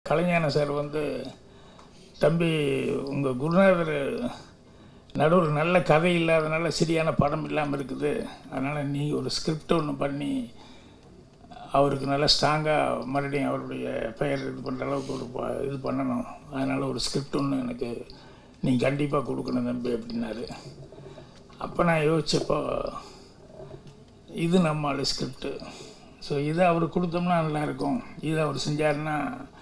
கலைஞான sir வந்து தம்பி உங்கள் குருநாதர் நடுவில் நல்ல கதை இல்லாதனால சரியான படம் இல்லாமல் இருக்குது அதனால் நீ ஒரு ஸ்கிரிப்ட் ஒன்று பண்ணி அவருக்கு நல்லா ஸ்ட்ராங்காக மறுபடியும் அவருடைய பெயர் இது பண்ணுற அளவுக்கு ஒரு ப- இது பண்ணணும் அதனால் ஒரு ஸ்கிரிப்ட் ஒன்று எனக்கு நீங்கள் கண்டிப்பாக கொடுக்கணும் தம்பி அப்படின்னாரு அப்போ நான் யோசிச்சப்போ இது நம்ம ஆளு ஸ்கிரிப்டு ஸோ இதை அவர் கொடுத்தோம்னா நல்லாயிருக்கும் இதை அவர் செஞ்சாருன்னா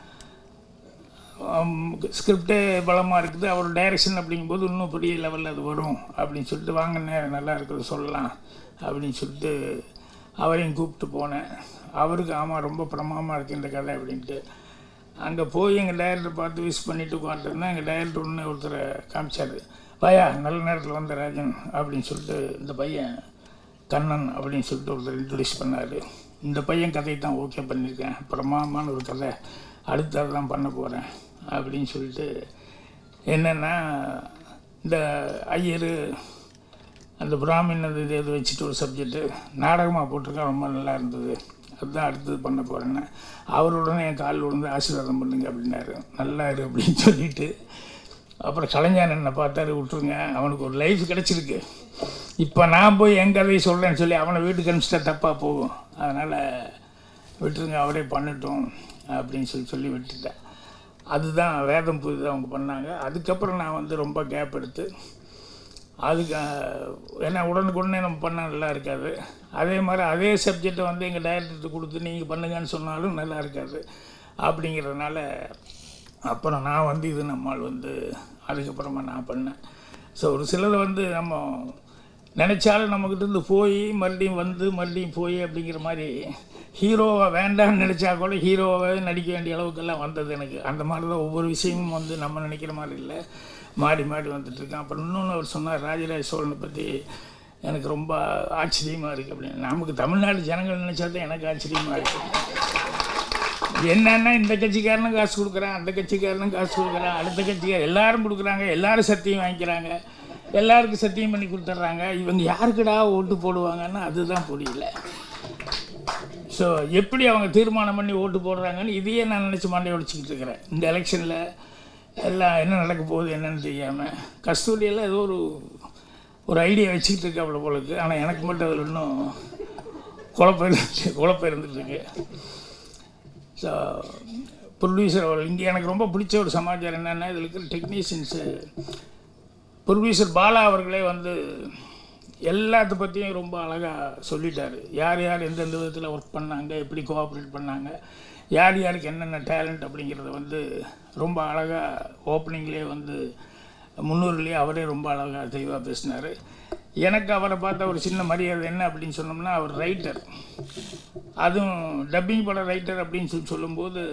ஸ்கிரிப்டே பலமாக இருக்குது அவர் டைரக்ஷன் அப்படிங்கும்போது இன்னும் பெரிய லெவலில் அது வரும் அப்படின்னு சொல்லிட்டு வாங்கண்ணே நல்லா இருக்குது சொல்லலாம் அப்படின்னு சொல்லிட்டு அவரையும் கூப்பிட்டு போனேன் அவருக்கு ஆமாம் ரொம்ப பிரமாதமாக இருக்குது இந்த கதை அப்படின்ட்டு அங்கே போய் எங்கள் டைரக்டர் பார்த்து விஷ் பண்ணிட்டு உட்காந்துருந்தேன் எங்கள் டைரக்டர் ஒன்று ஒருத்தரை காமிச்சார் வாயா நல்ல நேரத்தில் வந்த ராஜன் அப்படின்னு சொல்லிட்டு இந்த பையன் கண்ணன் அப்படின்னு சொல்லிட்டு ஒருத்தர் இன்ட்ரடியூஸ் பண்ணார் இந்த பையன் கதையை தான் ஓகே பண்ணியிருக்கேன் பிரமாதமான ஒரு கதை அடுத்த தான் பண்ண போகிறேன் அப்படின்னு சொல்லிட்டு என்னென்னா இந்த ஐயர் அந்த பிராமின் அது இது இது வச்சுட்டு ஒரு சப்ஜெக்ட்டு நாடகமாக போட்டிருக்கேன் ரொம்ப நல்லா இருந்தது அதுதான் அடுத்தது பண்ண போகிறேன்னு அவருடனே என் காலில் விழுந்து ஆசீர்வாதம் பண்ணுங்க அப்படின்னாரு நல்லா இரு அப்படின்னு சொல்லிட்டு அப்புறம் கலைஞர் என்னை பார்த்தாரு விட்டுருங்க அவனுக்கு ஒரு லைஃப் கிடச்சிருக்கு இப்போ நான் போய் என் கதையை சொல்கிறேன்னு சொல்லி அவனை வீட்டுக்கு அனுப்பிச்சிட்டா தப்பாக போகும் அதனால் விட்டுருங்க அவரே பண்ணட்டும் அப்படின்னு சொல்லி சொல்லி விட்டுட்டேன் அதுதான் வேதம் புது அவங்க பண்ணாங்க அதுக்கப்புறம் நான் வந்து ரொம்ப கேப் எடுத்து அதுக்கு அஹ், ஏன்னா உடனுக்குடனே நம்ம பண்ணால் நல்லா இருக்காது அதே மாதிரி அதே சப்ஜெக்டை வந்து எங்கள் டைரக்டர்கிட்ட கொடுத்து நீங்கள் பண்ணுங்கன்னு சொன்னாலும் நல்லா இருக்காது அப்படிங்கிறதுனால அப்புறம் நான் வந்து இது நம்மால் வந்து அதுக்கப்புறமா நான் பண்ணேன் ஸோ ஒரு சிலதை வந்து நம்ம நினச்சாலும் நம்மக்கிட்ட இருந்து போய் மறுபடியும் வந்து மறுபடியும் போய் அப்படிங்கிற மாதிரி ஹீரோவை வேண்டாம்னு நினச்சா கூட ஹீரோவை நடிக்க வேண்டிய அளவுக்கெல்லாம் வந்தது எனக்கு அந்த மாதிரி தான் ஒவ்வொரு விஷயமும் வந்து நம்ம நினைக்கிற மாதிரி இல்லை மாடி மாடி வந்துட்டுருக்கேன் அப்புறம் இன்னொன்று அவர் சொன்னார் ராஜராஜ சோழனை பற்றி எனக்கு ரொம்ப ஆச்சரியமாக இருக்குது அப்படின்னு நமக்கு தமிழ்நாடு ஜனங்கள் நினச்சா தான் எனக்கு ஆச்சரியமாக இருக்குது என்னன்னா இந்த கட்சிக்காரனும் காசு கொடுக்குறான் அந்த கட்சிக்காரனும் காசு கொடுக்குறான் அடுத்த கட்சிக்கார எல்லாரும் கொடுக்குறாங்க எல்லாரும் சத்தியம் வாங்கிக்கிறாங்க எல்லாருக்கும் சத்தியம் பண்ணி கொடுத்துட்றாங்க இவங்க யாருக்குடா ஓட்டு போடுவாங்கன்னா அதுதான் புரியல ஸோ எப்படி அவங்க தீர்மானம் பண்ணி ஓட்டு போடுறாங்கன்னு இதையே நான் நினச்சி மண்டையை ஒடிச்சிக்கிட்டு இருக்கிறேன் இந்த எலெக்ஷனில் எல்லாம் என்ன நடக்க போகுது என்னன்னு தெரியாமல் கஸ்தூரியெல்லாம் ஏதோ ஒரு ஒரு ஐடியா வச்சுக்கிட்டு இருக்கு அவ்வளோ போலுக்கு ஆனால் எனக்கு மட்டும் அதில் இன்னும் குழப்பம் இருந்து குழப்பம் இருந்துகிட்ருக்கு ஸோ ப்ரொடியூசர் அவர் இங்கே எனக்கு ரொம்ப பிடிச்ச ஒரு சமாச்சாரம் என்னென்னா இதில் இருக்கிற டெக்னீஷியன்ஸு ப்ரொடியூசர் பாலா அவர்களே வந்து எல்லாத்த பற்றியும் ரொம்ப அழகாக சொல்லிட்டாரு யார் யார் எந்தெந்த விதத்தில் ஒர்க் பண்ணாங்க எப்படி கோஆப்ரேட் பண்ணாங்க யார் யாருக்கு என்னென்ன டேலண்ட் அப்படிங்கிறத வந்து ரொம்ப அழகாக ஓப்பனிங்லேயே வந்து முன்னூறுலேயே அவரே ரொம்ப அழகாக தெளிவாக பேசினார் எனக்கு அவரை பார்த்த ஒரு சின்ன மரியாதை என்ன அப்படின்னு சொன்னோம்னா அவர் ரைட்டர் அதுவும் டப்பிங் பட ரைட்டர் அப்படின்னு சொல்லி சொல்லும்போது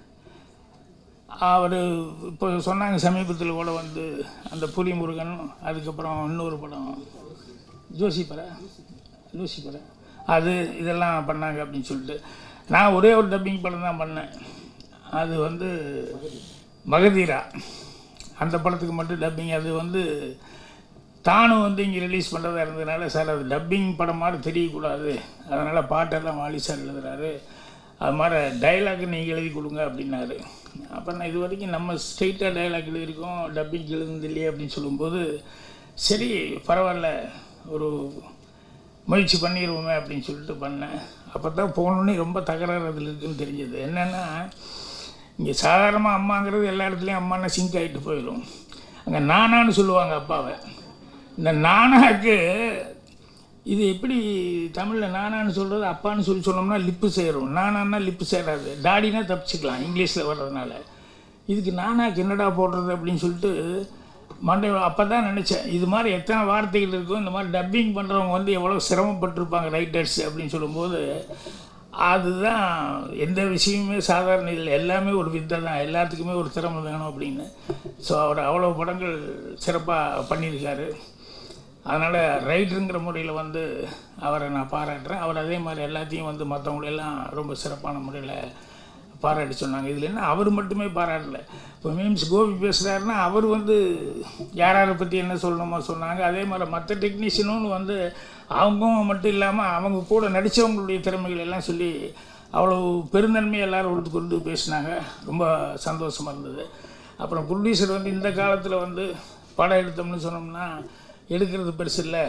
அவர் இப்போ சொன்னாங்க சமீபத்தில் கூட வந்து அந்த புலி முருகன் அதுக்கப்புறம் இன்னொரு படம் ஜோசிபர ஜோசிபர அது இதெல்லாம் பண்ணாங்க அப்படின்னு சொல்லிட்டு நான் ஒரே ஒரு டப்பிங் படம் தான் பண்ணேன் அது வந்து மகதீரா அந்த படத்துக்கு மட்டும் டப்பிங் அது வந்து தானும் வந்து இங்கே ரிலீஸ் பண்ணுறதா இருந்ததுனால சார் அது டப்பிங் படம் மாதிரி தெரியக்கூடாது அதனால் பாட்டெல்லாம் வாலி சார் எழுதுறாரு அது மாதிரி டைலாக் நீங்கள் எழுதி கொடுங்க அப்படின்னாரு அப்போ நான் இது வரைக்கும் நம்ம ஸ்ட்ரெயிட்டாக டைலாக் எழுதியிருக்கோம் டப்பிங் எழுதுனது இல்லையே அப்படின்னு சொல்லும்போது சரி பரவாயில்ல ஒரு முயற்சி பண்ணிடுவோமே அப்படின்னு சொல்லிட்டு பண்ணேன் அப்போ தான் போனோடனே ரொம்ப தகராறு அதில் இருக்குன்னு தெரிஞ்சது என்னென்னா இங்கே சாதாரணமாக அம்மாங்கிறது எல்லா இடத்துலையும் அம்மானா சிங்க் ஆகிட்டு போயிடும் அங்கே நானான்னு சொல்லுவாங்க அப்பாவை இந்த நானாக்கு இது எப்படி தமிழில் நானான்னு சொல்கிறது அப்பான்னு சொல்லி சொன்னோம்னா லிப்பு சேரும் நானான்னா லிப்பு சேராது டாடினா தப்பிச்சுக்கலாம் இங்கிலீஷில் வர்றதுனால இதுக்கு நானாக்கு என்னடா போடுறது அப்படின்னு சொல்லிட்டு மண்டை அப்போ தான் நினச்சேன் இது மாதிரி எத்தனை வார்த்தைகள் இருக்கும் இந்த மாதிரி டப்பிங் பண்ணுறவங்க வந்து எவ்வளோ சிரமப்பட்டிருப்பாங்க ரைட்டர்ஸ் அப்படின்னு சொல்லும்போது அதுதான் எந்த விஷயமுமே சாதாரண இல்லை எல்லாமே ஒரு வித்தை தான் எல்லாத்துக்குமே ஒரு திறமை வேணும் அப்படின்னு ஸோ அவர் அவ்வளோ படங்கள் சிறப்பாக பண்ணியிருக்காரு அதனால் ரைட்டருங்கிற முறையில் வந்து அவரை நான் பாராட்டுறேன் அவர் அதே மாதிரி எல்லாத்தையும் வந்து மற்றவங்களெல்லாம் ரொம்ப சிறப்பான முறையில் பாராட்டி சொன்னாங்க இதில் என்ன அவர் மட்டுமே பாராட்டல இப்போ மீம்ஸ் கோபி பேசுகிறாருன்னா அவர் வந்து யார் யாரை பற்றி என்ன சொல்லணுமோ சொன்னாங்க அதே மாதிரி மற்ற டெக்னீஷியனும் வந்து அவங்க மட்டும் இல்லாமல் அவங்க கூட நடித்தவங்களுடைய திறமைகள் எல்லாம் சொல்லி அவ்வளோ பெருந்தன்மையை எல்லாரும் ஒருத்து கொண்டு பேசினாங்க ரொம்ப சந்தோஷமாக இருந்தது அப்புறம் ப்ரொடியூசர் வந்து இந்த காலத்தில் வந்து படம் எடுத்தோம்னு சொன்னோம்னா எடுக்கிறது பெருசு இல்லை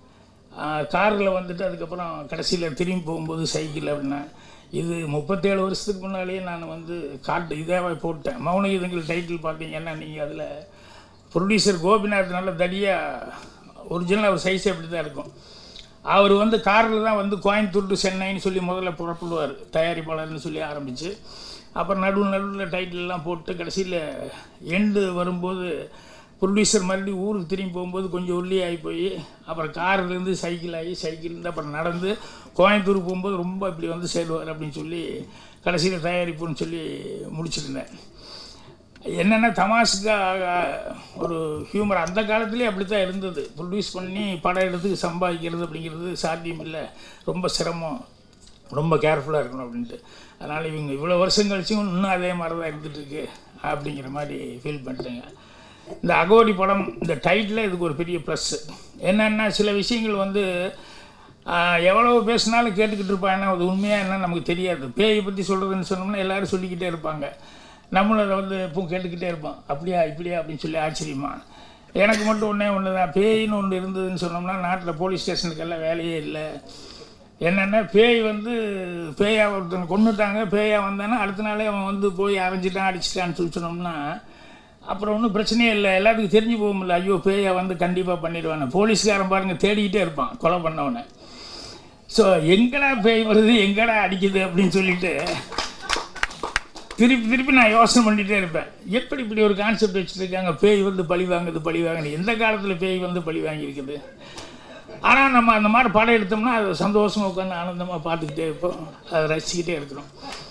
காரில் வந்துட்டு அதுக்கப்புறம் கடைசியில் திரும்பி போகும்போது சைக்கிள் அப்படின்னா இது முப்பத்தேழு வருஷத்துக்கு முன்னாலேயே நான் வந்து காட்டு இதாவே போட்டேன் மௌன கீதங்கள் டைட்டில் பார்த்தீங்கன்னா நீங்கள் அதில் ப்ரொடியூசர் கோபிநாத் நல்ல தடியாக ஒரிஜினல் அவர் சைஸ் அப்படி தான் இருக்கும் அவர் வந்து காரில் தான் வந்து கோயம்புத்தூர் டு சென்னைன்னு சொல்லி முதல்ல புறப்படுவார் தயாரிப்பாளர்னு சொல்லி ஆரம்பித்து அப்புறம் நடுவில் நடுவில் டைட்டிலெலாம் போட்டு கடைசியில் எண்டு வரும்போது ப்ரொடியூசர் மறுபடியும் ஊருக்கு திரும்பி போகும்போது கொஞ்சம் ஒல்லி ஆகி போய் அப்புறம் கார்லேருந்து சைக்கிள் ஆகி சைக்கிள்லேருந்து அப்புறம் நடந்து கோயம்புத்தூர் போகும்போது ரொம்ப இப்படி வந்து சேருவார் அப்படின்னு சொல்லி கடைசியில் தயாரிப்புன்னு சொல்லி முடிச்சிருந்தேன் என்னென்ன தமாஷுக்காக ஒரு ஹியூமர் அந்த காலத்துலேயே அப்படி தான் இருந்தது ப்ரொடியூஸ் பண்ணி படம் எடுத்து சம்பாதிக்கிறது அப்படிங்கிறது சாத்தியம் இல்லை ரொம்ப சிரமம் ரொம்ப கேர்ஃபுல்லாக இருக்கணும் அப்படின்ட்டு அதனால் இவங்க இவ்வளோ வருஷம் கழிச்சும் இன்னும் அதே மாதிரி தான் இருந்துகிட்ருக்கு அப்படிங்கிற மாதிரி ஃபீல் பண்ணுறேங்க இந்த அகோடி படம் இந்த டைட்டில் இதுக்கு ஒரு பெரிய ப்ளஸ் என்னென்னா சில விஷயங்கள் வந்து ஆஹ், எவ்வளவு பேசினாலும் கேட்டுக்கிட்டு இருப்பாங்க அது உண்மையாக என்னன்னு நமக்கு தெரியாது பேயை பற்றி சொல்கிறதுன்னு சொன்னோம்னா எல்லாரும் சொல்லிக்கிட்டே இருப்பாங்க நம்மளும் அதை வந்து இப்போ கேட்டுக்கிட்டே இருப்போம் அப்படியா இப்படியா அப்படின்னு சொல்லி ஆச்சரியமா எனக்கு மட்டும் ஒன்றே ஒன்று தான் பேயின்னு ஒன்று இருந்ததுன்னு சொன்னோம்னா நாட்டில் போலீஸ் ஸ்டேஷனுக்கெல்லாம் வேலையே இல்லை என்னென்னா பேய் வந்து பேயா ஒருத்தனை கொண்டுட்டாங்க பேயா வந்தானா அடுத்த நாளே அவன் வந்து போய் அரைஞ்சிட்டான் அடிச்சிட்டான்னு சொல்லி சொன்னோம்னா அப்புறம் ஒன்றும் பிரச்சனையே இல்லை எல்லாத்துக்கும் தெரிஞ்சு போகும்ல ஐயோ பேயா வந்து கண்டிப்பாக பண்ணிடுவானே போலீஸ்காரன் பாருங்க தேடிக்கிட்டே இருப்பான் கொலை பண்ணவனை ஸோ எங்கடா பேய் வருது எங்கடா அடிக்குது அப்படின்னு சொல்லிட்டு திருப்பி திருப்பி நான் யோசனை பண்ணிகிட்டே இருப்பேன் எப்படி இப்படி ஒரு கான்செப்ட் வச்சுருக்காங்க பேய் வந்து பழி வாங்குது பழி வாங்குது எந்த காலத்தில் பேய் வந்து பழி வாங்கியிருக்குது ஆனால் நம்ம அந்த மாதிரி படம் எடுத்தோம்னா அதை சந்தோஷமாக உட்காந்து ஆனந்தமாக பார்த்துக்கிட்டே இருப்போம் அதை ரசிச்சுக்கிட்டே இருக்கிறோம்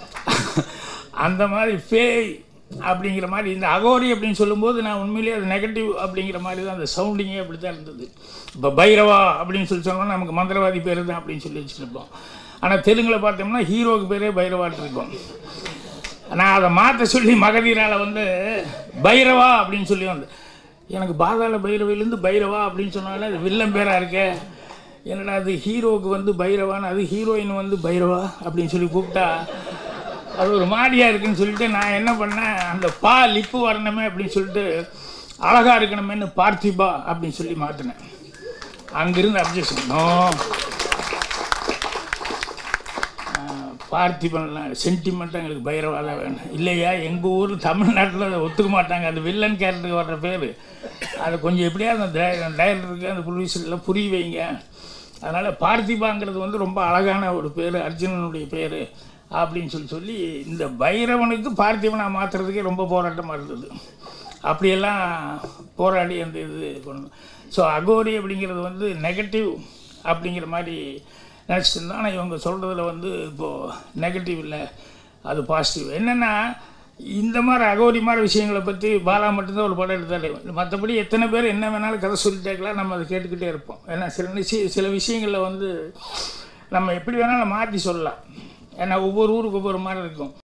அந்த மாதிரி பேய் அப்படிங்கிற மாதிரி இந்த அகோரி அப்படின்னு சொல்லும்போது நான் உண்மையிலேயே அது நெகட்டிவ் அப்படிங்கிற மாதிரி தான் அந்த சவுண்டிங்கே அப்படி தான் இருந்தது இப்போ பைரவா அப்படின்னு சொல்லி சொன்னோம்னா நமக்கு மந்திரவாதி பேர் தான் அப்படின்னு சொல்லி வச்சுருப்போம் ஆனால் தெலுங்கில் பார்த்தோம்னா ஹீரோக்கு பேரே பைரவாட்டு இருக்கும் நான் அதை மாற்ற சொல்லி மகதீரால வந்து பைரவா அப்படின்னு சொல்லி வந்து எனக்கு பாதாள பைரவிலேருந்து பைரவா அப்படின்னு சொன்னாலே அது வில்லன் பேராக இருக்கே என்னடா அது ஹீரோவுக்கு வந்து பைரவான்னு அது ஹீரோயின் வந்து பைரவா அப்படின்னு சொல்லி கூப்பிட்டா அது ஒரு மாதிரியாக இருக்குன்னு சொல்லிட்டு நான் என்ன பண்ணேன் அந்த பா லிப்பு வரணுமே அப்படின்னு சொல்லிட்டு அழகாக இருக்கணுமேன்னு பார்த்திபா அப்படின்னு சொல்லி மாற்றினேன் அங்கிருந்து அப்ஜெக்ஷன் நோ பார்த்திபன்லாம் சென்டிமெண்ட்டாக எங்களுக்கு பைரவா தான் வேணும் இல்லையா எங்கள் ஊர் தமிழ்நாட்டில் அதை ஒத்துக்க மாட்டாங்க அந்த வில்லன் கேரக்டருக்கு வர்ற பேர் அதை கொஞ்சம் எப்படியாவது அந்த டைரக்டருக்கு அந்த ப்ரொடியூசர்லாம் புரிய வைங்க அதனால் பார்த்திபாங்கிறது வந்து ரொம்ப அழகான ஒரு பேர் அர்ஜுனனுடைய பேர் அப்படின்னு சொல்லி சொல்லி இந்த பைரவனுக்கு பார்த்திபனை மாற்றுறதுக்கே ரொம்ப போராட்டமாக இருந்தது அப்படியெல்லாம் போராடி அந்த இது கொண்டு ஸோ அகோரி அப்படிங்கிறது வந்து நெகட்டிவ் அப்படிங்கிற மாதிரி நினச்சிட்டு இருந்தோம் ஆனால் இவங்க சொல்கிறதுல வந்து இப்போது நெகட்டிவ் இல்லை அது பாசிட்டிவ் என்னென்னா இந்த மாதிரி அகோரி மாதிரி விஷயங்களை பற்றி பாலா மட்டும்தான் ஒரு படம் எடுத்தாரு மற்றபடி எத்தனை பேர் என்ன வேணாலும் கதை சொல்லிட்டேக்கலாம் நம்ம அதை கேட்டுக்கிட்டே இருப்போம் ஏன்னா சில விஷய சில விஷயங்களில் வந்து நம்ம எப்படி வேணாலும் மாற்றி சொல்லலாம் ஏன்னா ஒவ்வொரு ஊருக்கு ஒவ்வொரு மாதிரி இருக்கும்